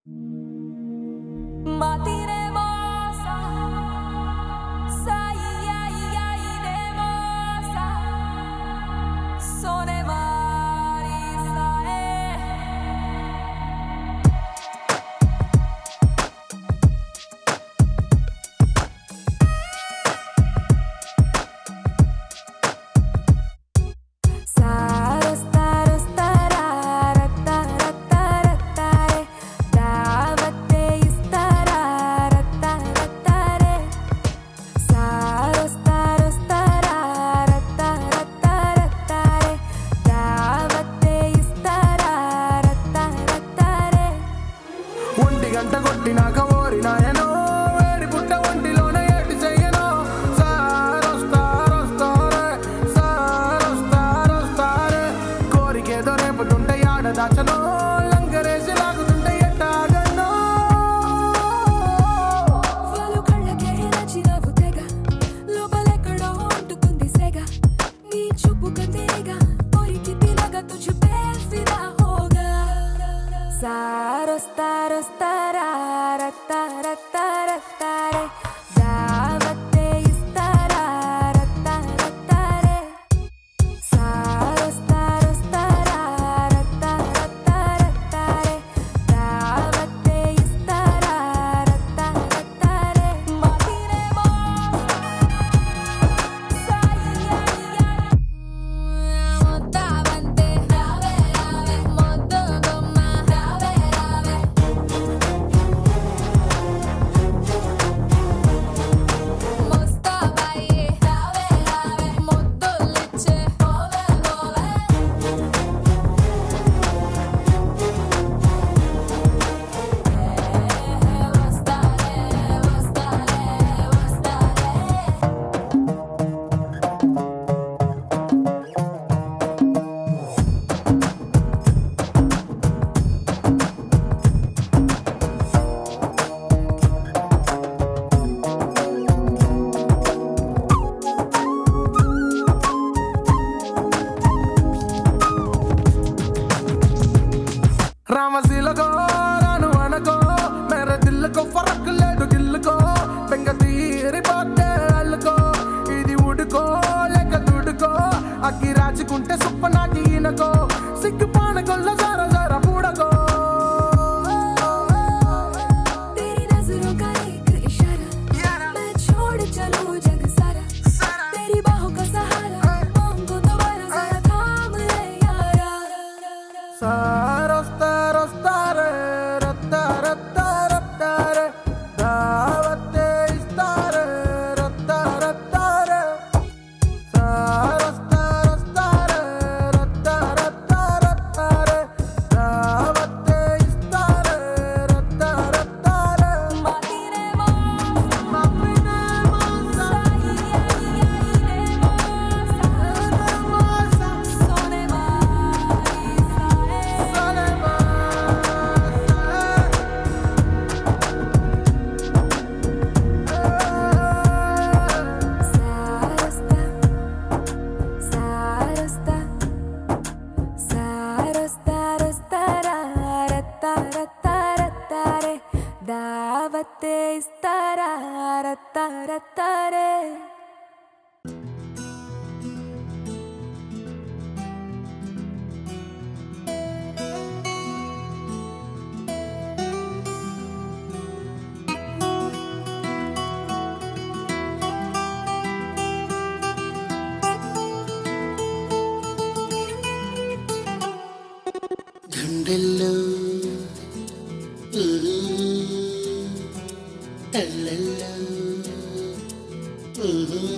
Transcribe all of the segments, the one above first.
Matirebosa, Saiaiaidemosa, Sone Marisae. సారస్తారస్తారస్తారస్తారే దావతే ఇస్తారస్తారస్తారే సారస్తారస్తారస్తారస్తారే దావతే ఇస్తారస్తారస్తారే ఒంటి గంట కొట్టినాక ఓరి నాయనో వేడి పుట్ట ఒంటిలోనే ఏటి చెయ్యనో సారొస్తారొస్తారే సారొస్తారొస్తారే కోరికేదో రేపుతుంటే ఆడ దాచనో లంగరేసి లాగుతుంటే ఎట్టాగనో వాళ్ళు కళ్ళకే నచ్చినవు తెగ లోపలెక్కడో అంటుకుంది సెగ నీ చూపు కందేగా కోరికి తినగా తుజు పేసిదా హోగా సారొస్తారొస్తారస్తారస్తారే దావతే ఇస్తారస్తారస్తారే సారొస్తారొస్తారస్తారస్తారే దావతే ఇస్తారస్తారస్తారే మాతిరేమో మొత్తావంతే రావే రావే మొద్దు గుమ్మ రావే రావే ముస్తాబాయి రావే రావే ముద్దులిచ్చే పోవే పోవే వస్తాలే వస్తాలే వస్తాలే రామశీలకో రాను అనకో మేర దిల్లుకో ఫరక్ లేదు గిల్లుకో బెంగ తీరిపోతే అల్లుకో ఇది ఉడుకో లేక దుడుకో అగ్గి రాచుకుంటే సుప్ప నాటి ఈనకో సిగ్గు పానకొల్ల జర జర పూడకో तेरी नजरों का एक इशारा मैं छोड़ चलूं जग सारा तेरी बाहों का सहारा मांगो दोबारा जरा थाम ले यारा సారొస్తారొస్తారే రత్తారత్తారత్తారే దావతే ఇస్తారే రత్తారత్తారే సారొస్తారొస్తారే రత్తారత్తారత్తారే దావతే ఇస్తారే రత్తారత్తారే మాతిరేమో మమ్మినేమో సాయియాయియాయినేమో సోనే మారిసాయే సారస్తా సారస్తా సారస్తారస్తారస్తారస్తారే దావతే ఇస్తారా రత్తారత్తారే గుండెల్లో ఊ, అల్లల్లో ఊ,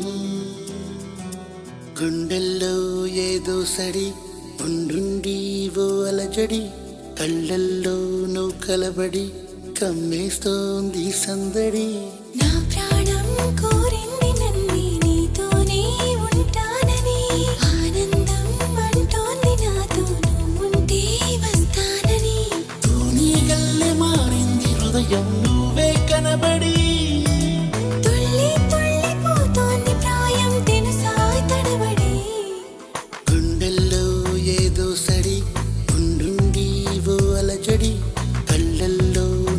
గుండెల్లో ఏదో సడి ఉండుండి ఓ అలజడి కళ్ళల్లో నువ్వు కలబడి కమ్మేస్తోంది సందడి నా ప్రాణం కోరింది నన్ను నీతోనే ఉంటానని ఆనందం అంటోంది నాతో నువ్వుంటే వస్తానని తూనీగల్లె మారింది హృదయం నువ్వే కనబడి తుళ్ళి తుళ్ళిపోతోంది ప్రాయం తెలుసా తడబడి గుండెల్లో ఏదో సడి ఉండుండి ఓ అలజడి కళ్ళల్లో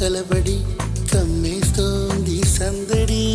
కలబడి కమ్మేస్తోంది సందడి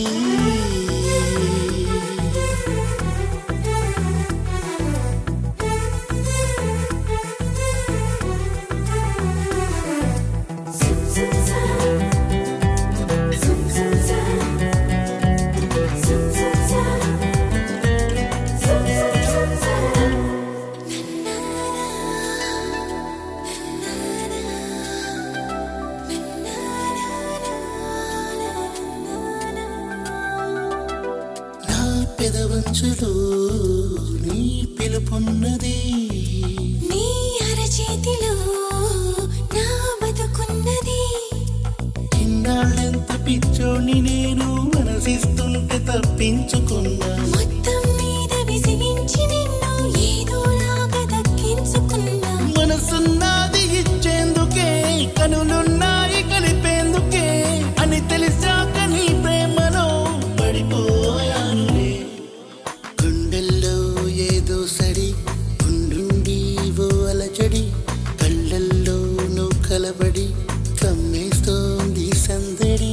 నా పెదవంచులో నీ పిలుపున్నది నీ అరచేతిలో నా బతుకున్నది ఇన్నాళ్ళెంత పిచ్చోని నేను మనసిస్తుంటే తప్పించుకున్నా మొత్తం మీద విసిగించి నిన్ను ఏదోలాగా దక్కించుకున్నా మనసున్నది ఇచ్చేందుకే కనులున్నాయి కలిపేందుకే అని తెలిసాక నీ ప్రేమలో పడిపోయానులే గుండెల్లో ఏదో సడి ఉండుండి ఓ అలజడి కళ్ళల్లో నువ్వు కలబడి కమ్మేస్తోంది సందడి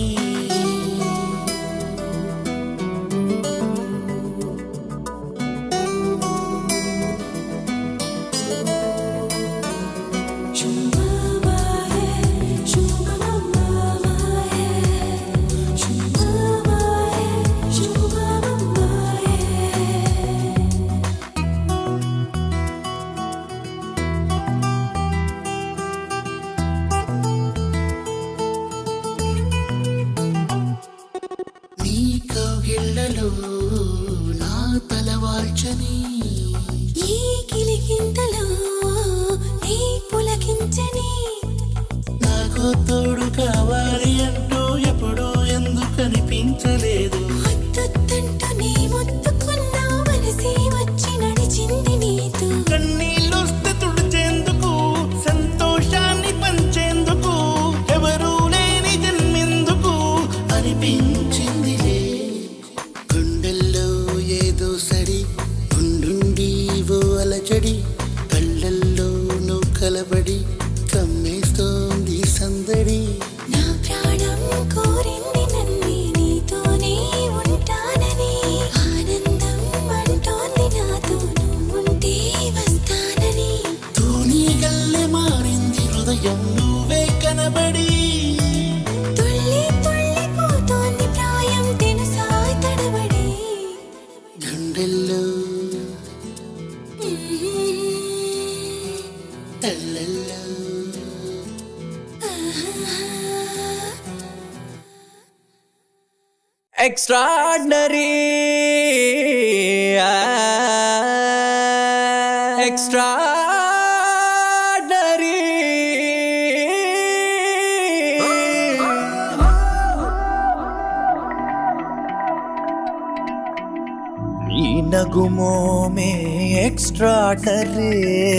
నీ కౌగిళ్ళలో నా తలవాల్చని ఈ కిలికింతలో నీ పులకించని నాకు తోడు కావాలి అంటూ ఎప్పుడూ ఎందుకు అనిపించలేదు ముద్దంటూ నీ ముద్దుకున్నా మనసే వచ్చి నడిచింది నీతో కన్నీళ్ళొస్తే తుడిచేందుకు సంతోషాన్ని పంచేందుకు ఎవరూ లేని జన్మెందుకు అనిపించిందిలే గుండెల్లో ఏదో సడి ఉండుండి ఓ అలజడి కళ్ళల్లో నువ్వు కలబడి కమ్మేస్తోంది సందడి నా ప్రాణం కోరింది నన్ను నీతోనే ఉంటానని ఆనందం అంటోంది నాతో నువ్వుంటే వస్తానని తూనీ గల్లె మారింది హృదయం నువ్వే కనబడి తుళ్ళి తుళ్ళి పోతోంది ప్రాయం తెలుసా తడబడి గుండెల్లో తల్లల్లో extraordinary extraordinary నీ నగుమోమే extraordinary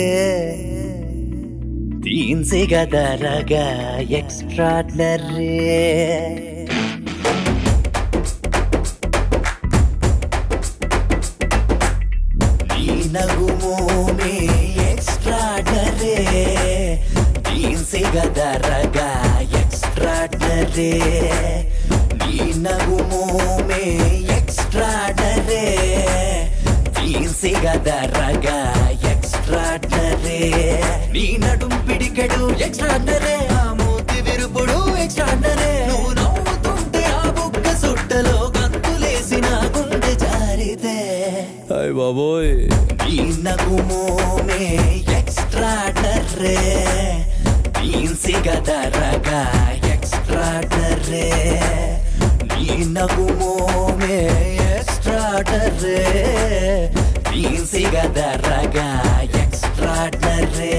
तीन से गदरगा extraordinary నీ నగుమోమే ఎక్స్ట్రాడరే దీన్సే గదరగా ఎక్స్ట్రాడరే నీ నగుమోమే ఎక్స్ట్రాడరే దీన్సే గదరగా ఎక్స్ట్రాడరే నీ నడుం పిడికెడు ఎక్స్ట్రాడరే ఆ మూతి విరుపుడు ఎక్స్ట్రాడరే నువ్వు నవ్వుతుంటే ఆ బుక్క సుట్టలో గంతులేసిన గుండె జారితే అయ్ బాబోయ్ నీ నగుమోమే ఎక్స్ట్రాడరే దీన్సే గదరగా ఎక్స్ట్రాడరే నీ నగుమోమే ఎక్స్ట్రాడరే దీన్సే గదరగా ఎక్స్ట్రాడరే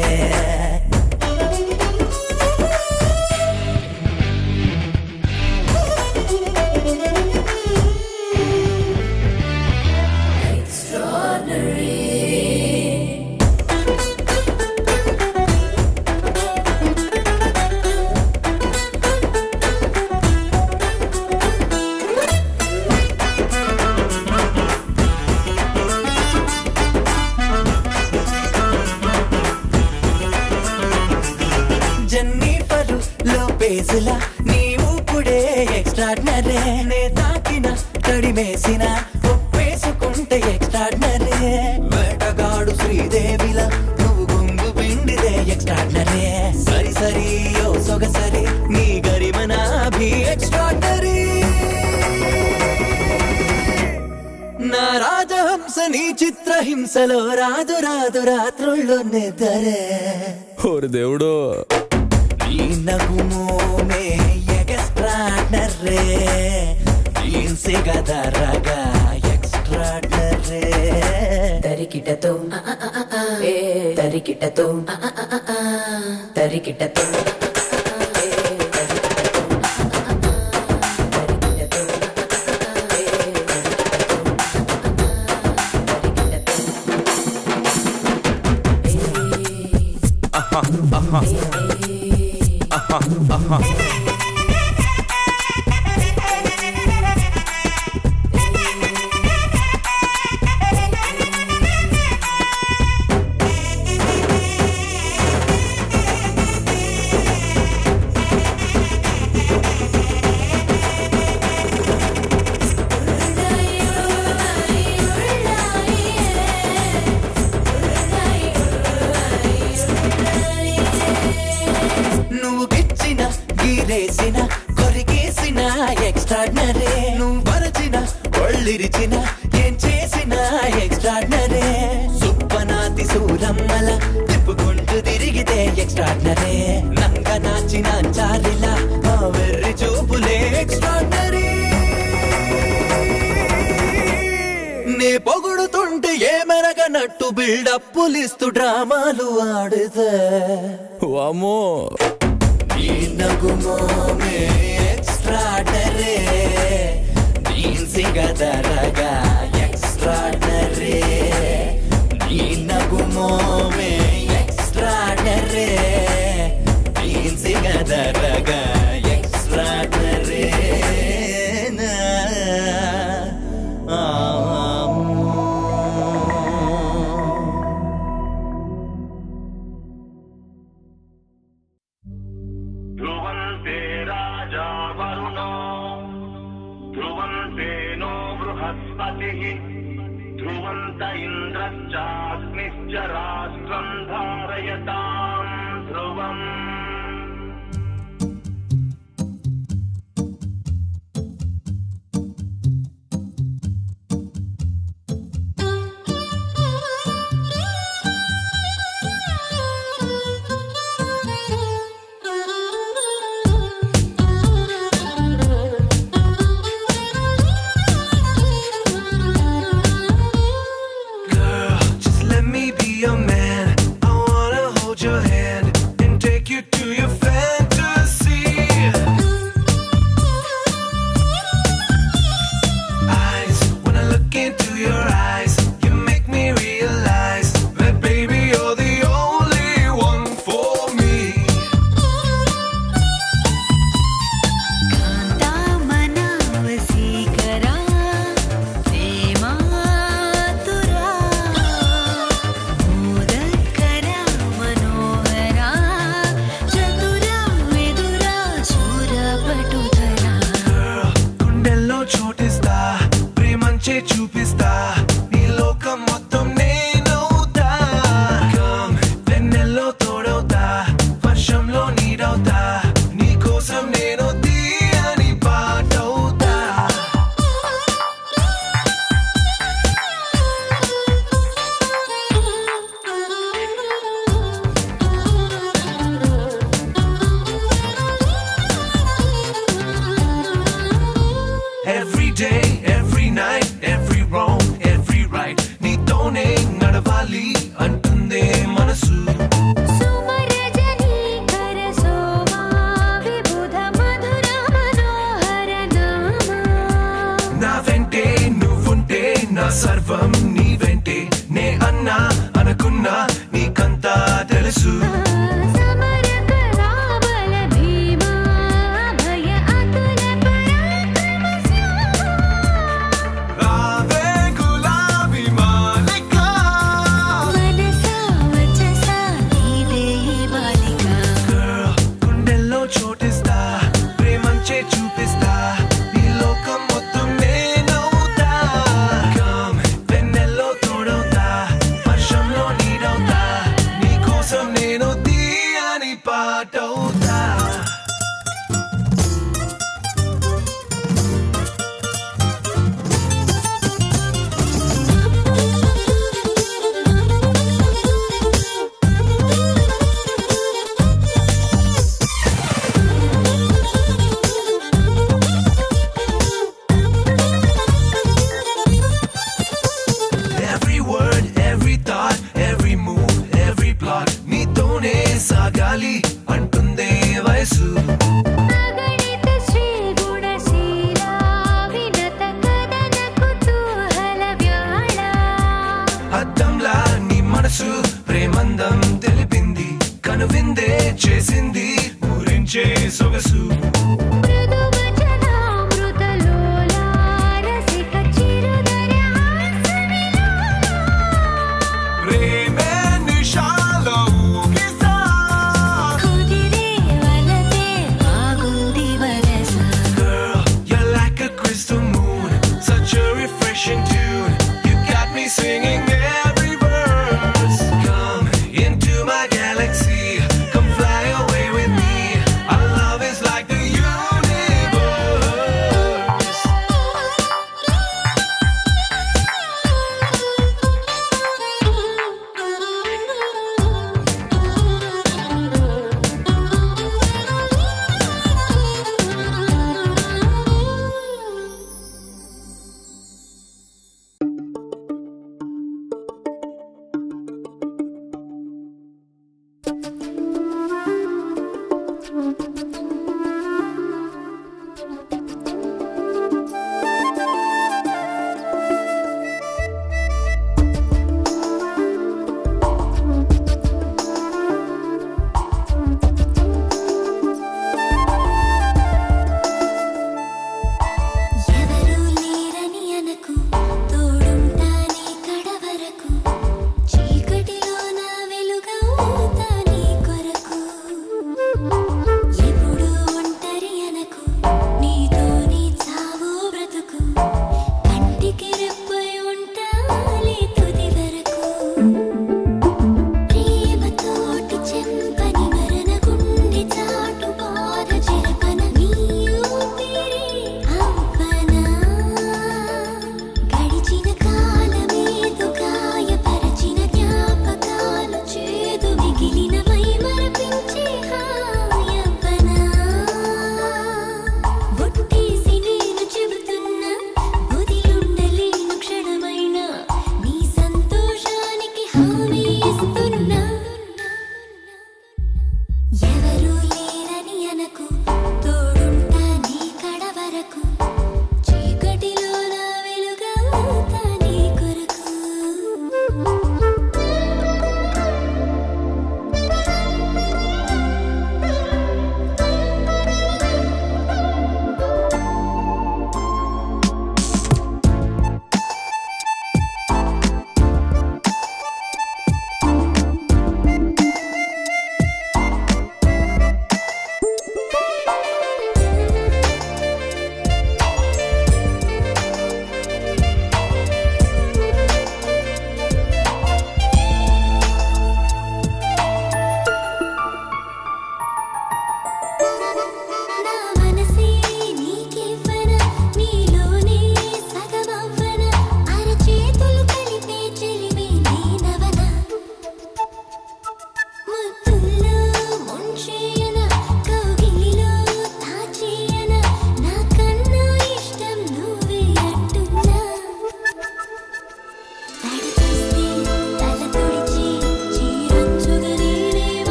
ఫేసులా నీ ఊపుడే ఎక్స్ట్రాడినరే నే తాకిన తడిమేసిన ఒప్పేసుకుంటే ఎక్స్ట్రాడినరే వేటగాడు శ్రీదేవిలా నువ్వు గుంగు పిండిదే ఎక్స్ట్రాడినరే సరి సరి ఓ సొగసరి నీ గరిమనాభి ఎక్స్ట్రాడినరీ నా రాజహంస నీ చిత్రహింసలో రాదు రాదు రాత్రుల్లో నిద్రే ఓరి దేవుడు ఈ నగుమోమే ఎగస్ట్రాడనరే ఈన్సే గదరగా ఎక్స్ట్రాడనరే తరికిటతో ఏ తరికిటతో తరికిటతో నువ్వు గిచ్చిన గీరేసిన కొరికేసిన ఎక్స్ట్రాడినరే నువ్వు వరచిన ఒళ్ళిరిచిన ఏం చేసిన ఎక్స్ట్రాడినరే సుప్పనాతి సూరమ్మల తిప్పుకుంటూ తిరిగితే ఎక్స్ట్రాడినరే నంగ నాచిన చాలిలా ఆ వెర్రి చూపులే ఎక్స్ట్రాడినరీ నే పొగుడుతుంటే ఏ మెరగనట్టు బిల్డప్పులిస్తూ డ్రామాలు ఆడితే వామ్మో ఈ నగుమోమే ఎక్స్ట్రాడనరే దీన్సి గదరగా ఎక్స్ట్రాడనరే ఈ నగుమోమే ఎక్స్ట్రాడనరే దీన్సి గదరగా ఎక్స్ట్రాడనరే నా ध्रुवन्ते राजा वरुणो ध्रुवन्ते नो बृहस्पतिः ध्रुवन्त इन्द्रश्चाग्निश्च राष्ट्रम् धारयताम् ध्रुवम् Girl, just let me be your man. I wanna hold your hand and take you to your fantasy. Eyes, when I look into your eyes, you make me realize that baby you're the only one for me. కాంతామనావసీకరా ప్రేమాతురా మోదకరా మనోహరా చతురా విదురా శూరపటుధరా గుండెల్లో చోటిస్తా ప్రేమంచే చూపిస్తా నీ లోకం మొత్తం నేనవుతా Come, వెన్నెల్లో తోడవుతా వర్షంలో నీడవుతా నీ కోసం నేను తీయని పాటవుతా Every day, every night, every wrong, every right నీతోనే నడవాలి అంటుందే మనసు సుమరజనీకర శోభా విబుధ మధుర మనోహర నామా నా వెంటే నువ్వుంటే నా సర్వం నీ వెంటే నే అన్నా అనుకున్నా నీకంతా తెలుసు సమర కరాబల భీమా భయ అతుల పరాక్రమ శ్యామా రావే గులాబీ మాలికా మనసా వచసా నీదే బాలిక Girl, గుండెల్లో చోటిస్తా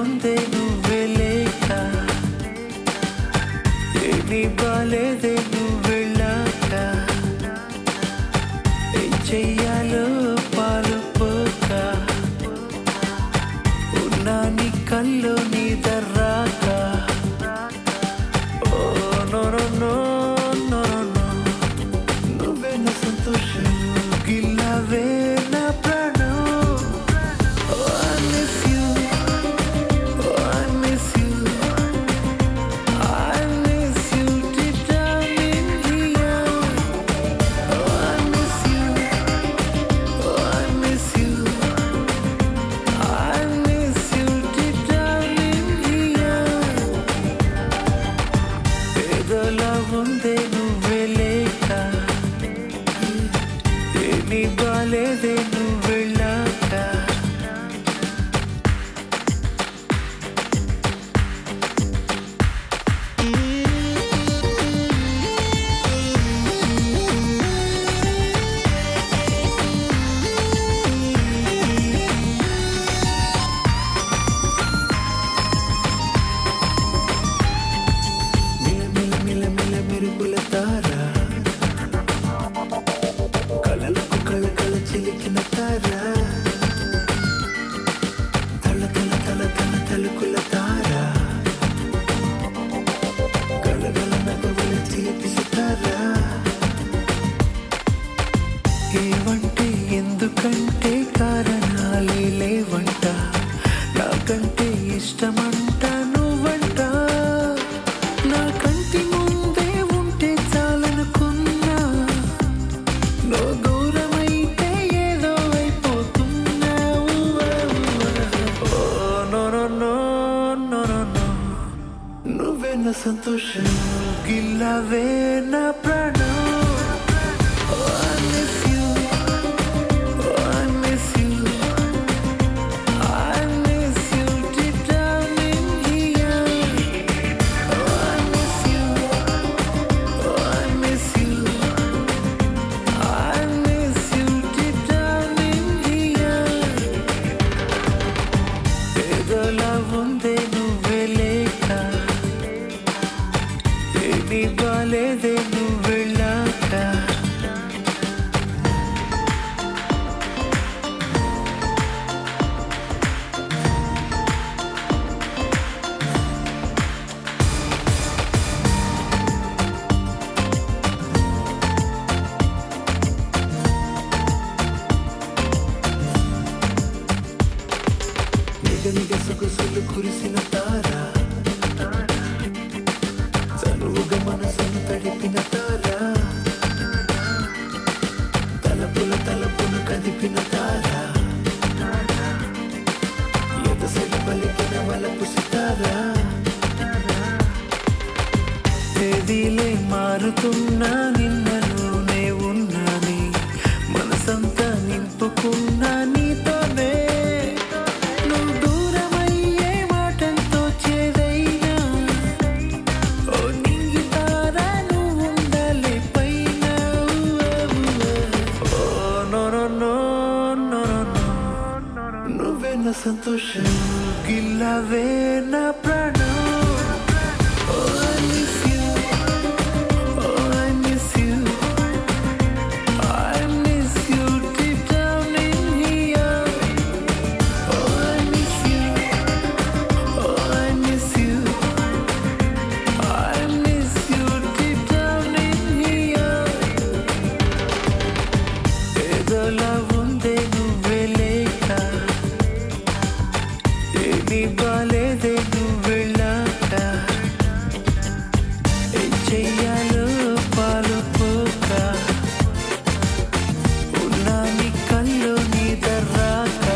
ఉందే నువ్వే లేక ఏమీ బాలేదే నువ్వు వెళ్ళాక ఏం చెయ్యాలో పాలుపోక ఉన్నా నీ కళ్ళు నీ దర్రాక ఓ నో నో నో నో నువ్వే నా సంతోషం గిల్లవే నా ప్రాణం Oh, I miss you. Oh, I miss you. I miss you deep down in here. Oh, I miss you. Oh, I miss you. I miss you deep down in here. ఏదోలా ఉందే నువ్వే లేక ఏమీ బాలేదే నువ్వు వెళ్ళాక మిల మిల మిల మిల మెరుపుల తార కలలకు కళ కళ చిలికిన తార తల తల తల తల తలుకుల తార గలగల నగవల చిలిపి సితార ఏవంటే ఎందుకంటే కారణాలే లేవంట నాకంటే ఇష్టమంట నువ్వంట నా కంటి ముందే ఉంటే చాలనుకున్నా నువ్వు దూరమైతే ఏదో అయిపోతున్నావు ఓ no no no no no no నువ్వే నా సంతోషం గిల్లవే నా ప్రాణం Oh, I miss you. Oh, I miss you. I miss you deep down in here. Oh, I miss you. Oh, I miss you. I miss you deep down in here. ఏదోలా ఉందే నువ్వే లేక ఏమీ బాలేదే నువ్వు వెళ్ళాక నిగ నిగ సొగసులు కురిసిన తార చనువుగా మనసును తడిపిన తార తలపుల తలపును కదిపిన తార ఎదసలి పలికిన వలపు సితార తేదీలే మారుతున్నా నిన్నలోనే ఉన్నాని మనసంతా నింపుకున్నా నీతోనే నువ్వు దూరమయ్యే మాటంతో చేదైనా ఓ నింగితారా నువ్వు ఉండాలి పైన ఓ no no no no no నువ్వే నా సంతోషం గిల్లవే నా ప్రాణం Oh, I miss you. Oh, I miss you. I miss you deep down in here. Oh, I miss you. Oh, I miss you. I miss you deep down in here. ఏదోలా ఉందే నువ్వే లేక ఏమీ బాలేదే నువ్వు వెళ్ళాక ఏం చెయ్యాలో పాలుపోక ఉన్నా నీ కళ్ళు నీ దర్రాక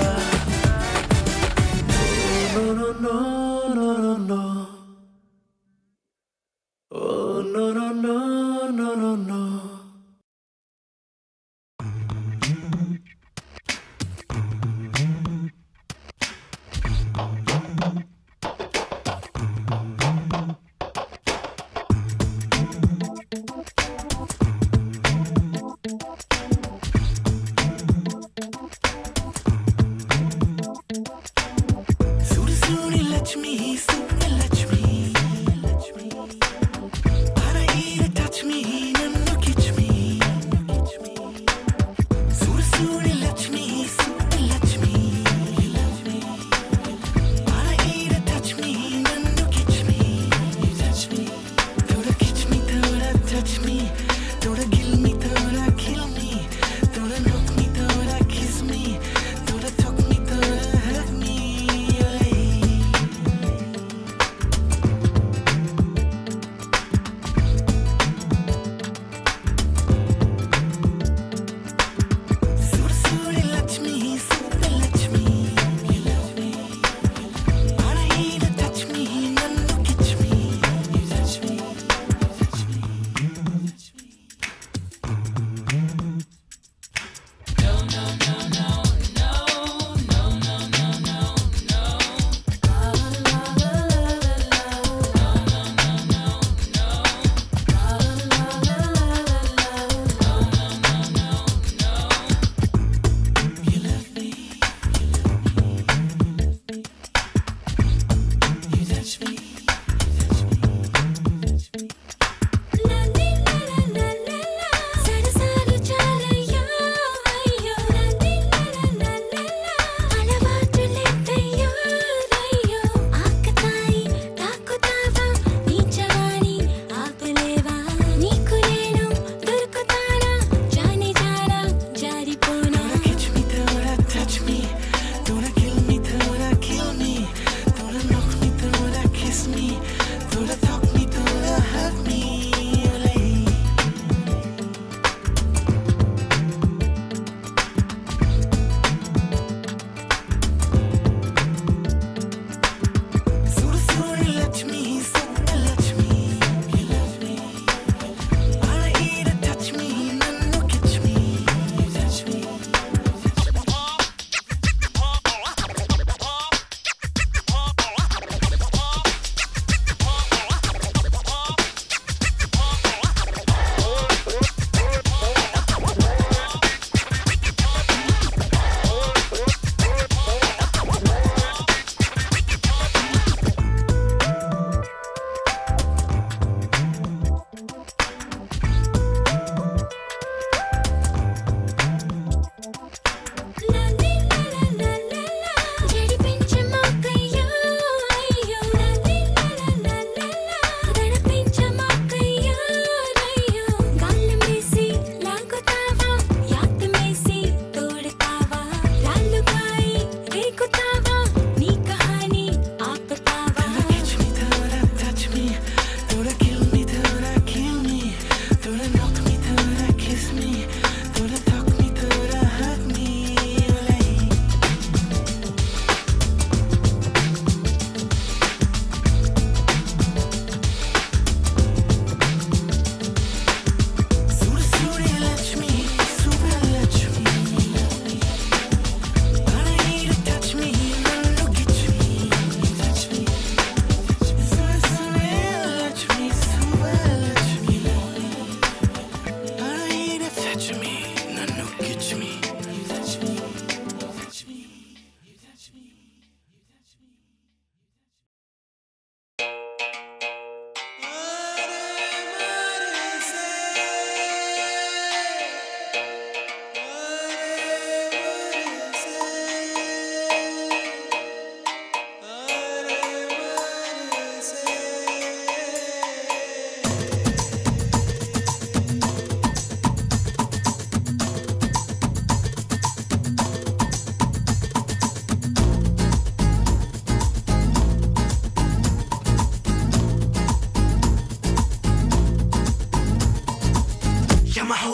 no no no no no no ఓ no no no no no no Thank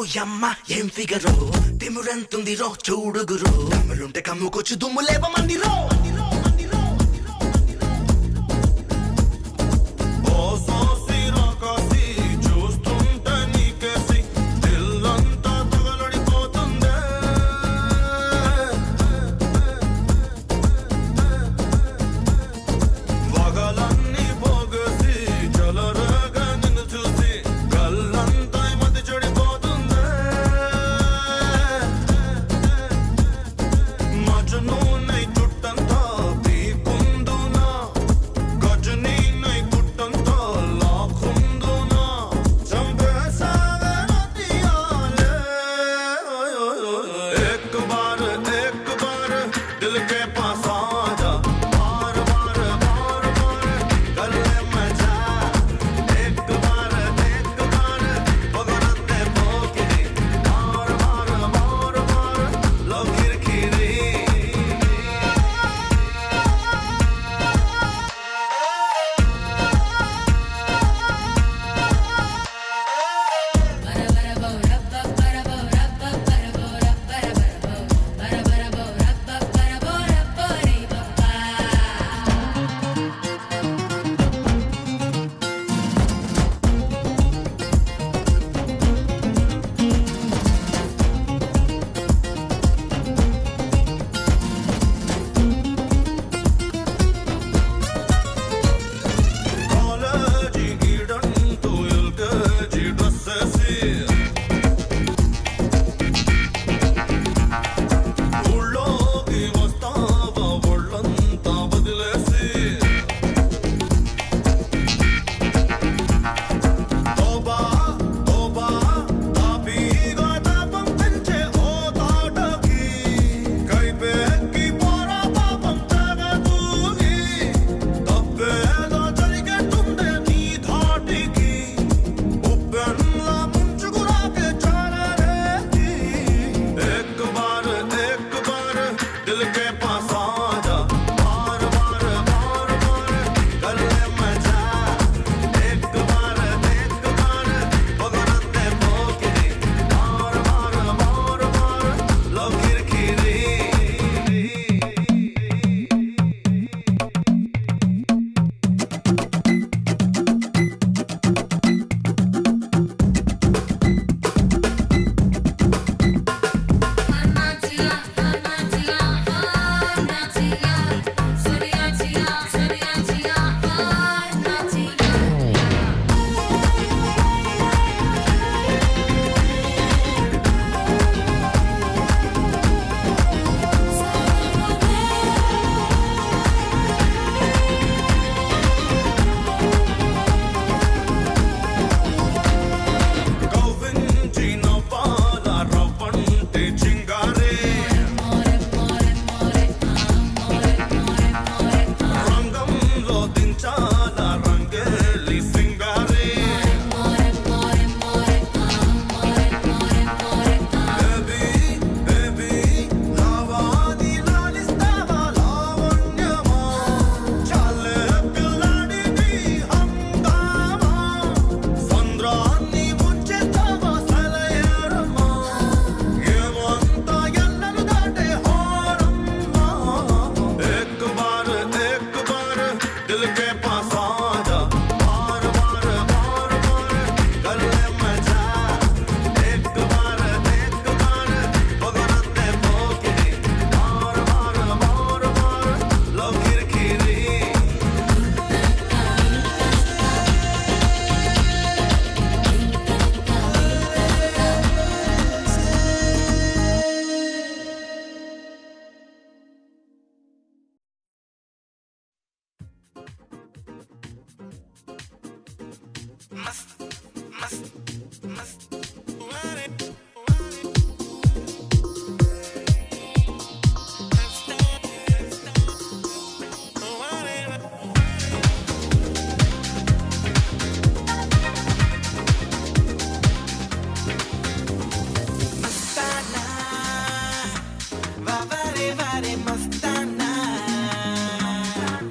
యమ్మ ఏం ఫిగరో తిమురెంతుంది రో చూడుగురు దమ్ములుంటే కమ్ముకొచ్చు దుమ్ము లేవమంది రో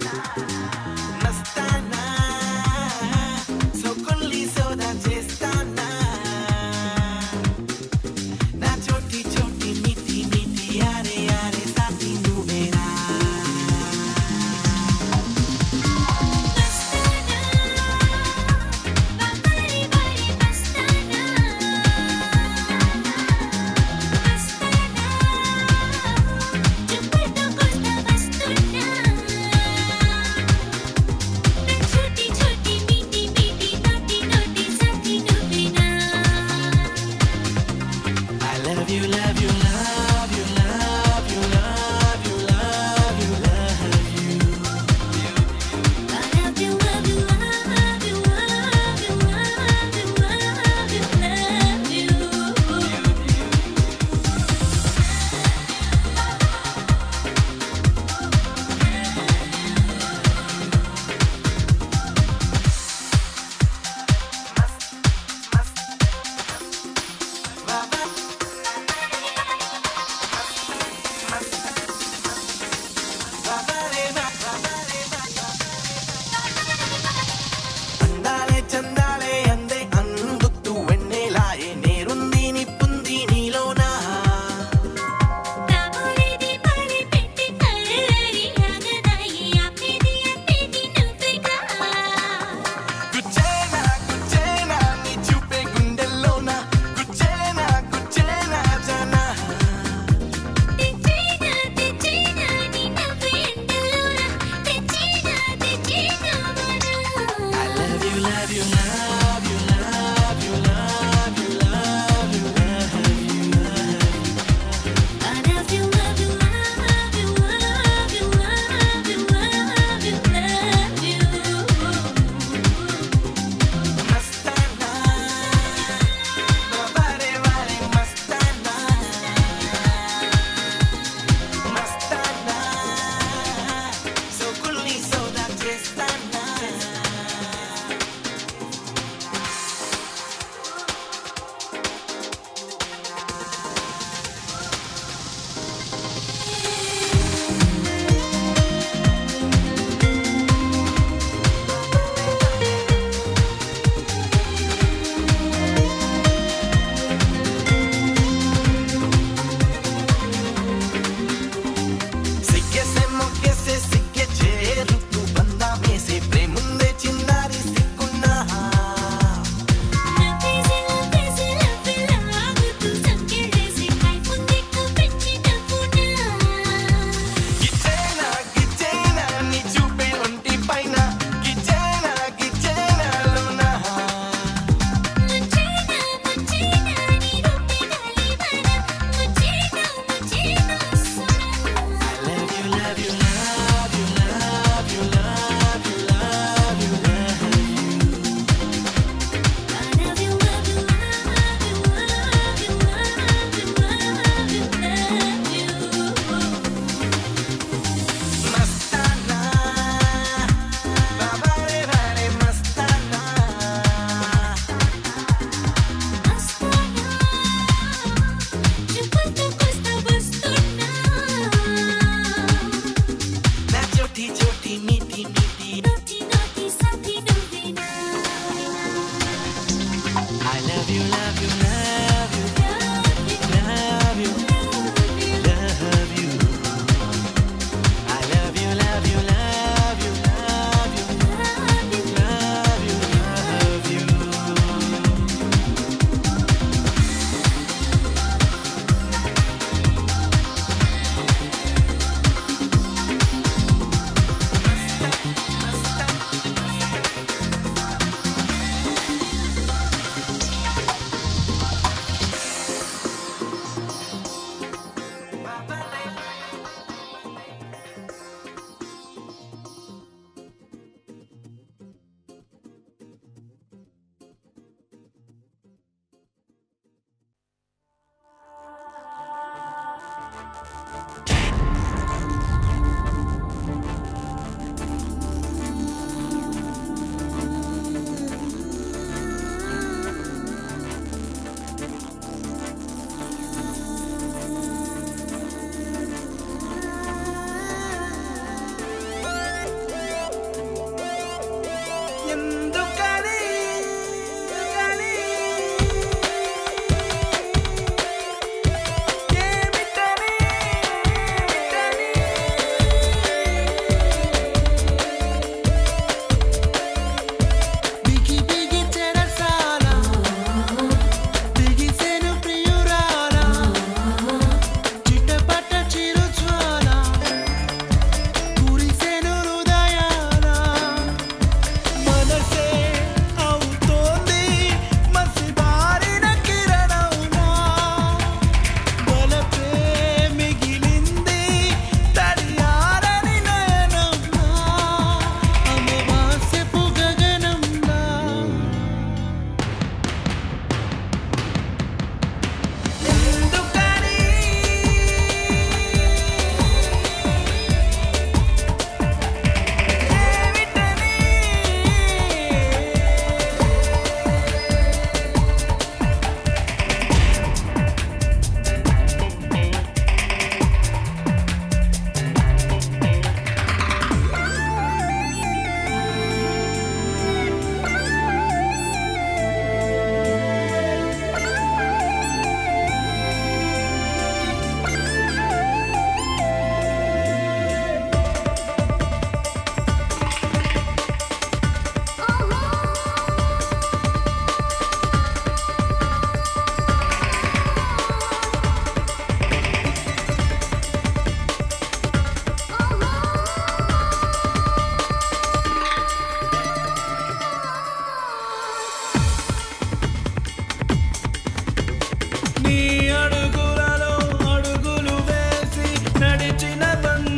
మస్తానా సో కొల్లి సోదా చేస్తానా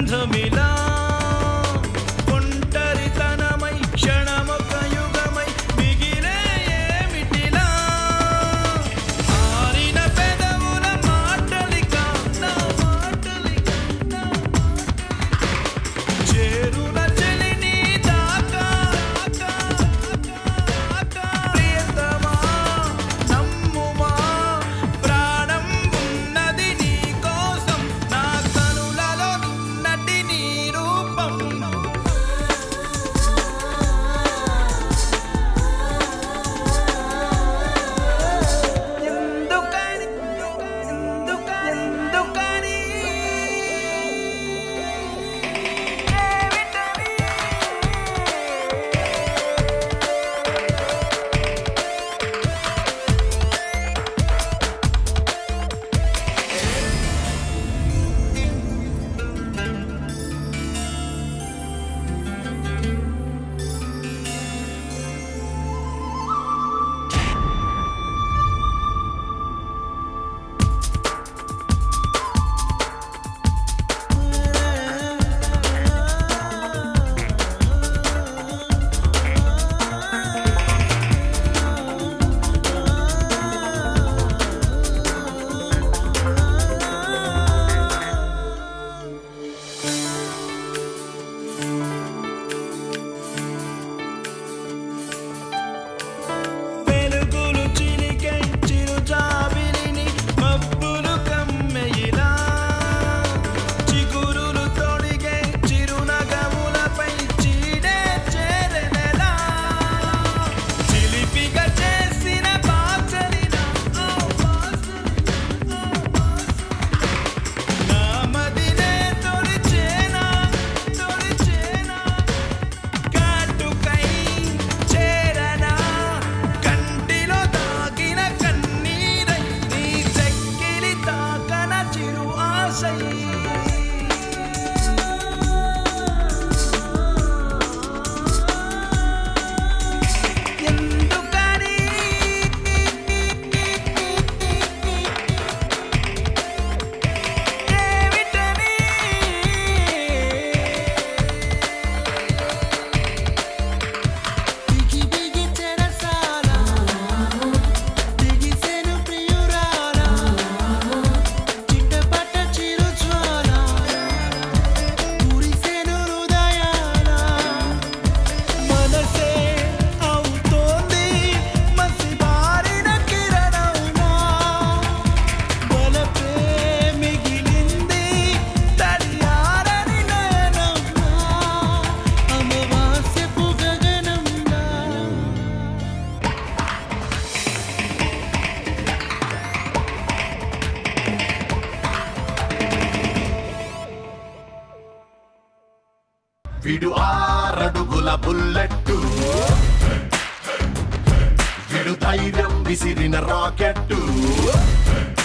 బంధమిలా ఒంటరితనమై క్షణమొక యుగమై మిగిలే ఏమిటిలా ఆరిన పెదవుల మాటలిక నా మాటలిక నా చేరున చెలిని దాకా ప్రియతమా నమ్ముమా ప్రాణం ఉన్నది నీ కోసం నా కనులలో నిన్నటి నీ రూపం ఎందుకని ఎందుకని ఎందుకని వెలుగులు చిలికై చిరుజాబిలిని మబ్బులు కమ్మెయిలా చిగురులు తొడిగే చిరునగములపై చీడే చేరెనెలా చిలిపిగా చేసిన బాచలిన ఓ బాచలిన నా మదినే తొలిచేనా తొలిచేనా కాటుకై చేరనా కంటిలో తాకిన కన్నీరై నీ చెక్కిలి తాకన చిరు ఆశై ఎందుకని ఏమిటని బిగి బిగి చెరసాల బిగిసెను ప్రియురాల చిట్టపట్ట చిరుజ్వాల కురిసెను హృదయాల మనసే అవుతోంది మసి బారిన కిరణంలా బలపే మిగిలింది తడియారని నయనంలా అమవాస్యపు గగనంలా విడు ఆరడుగుల బుల్లెట్టు విడు ధైర్యం విసిరిన రాకెట్టు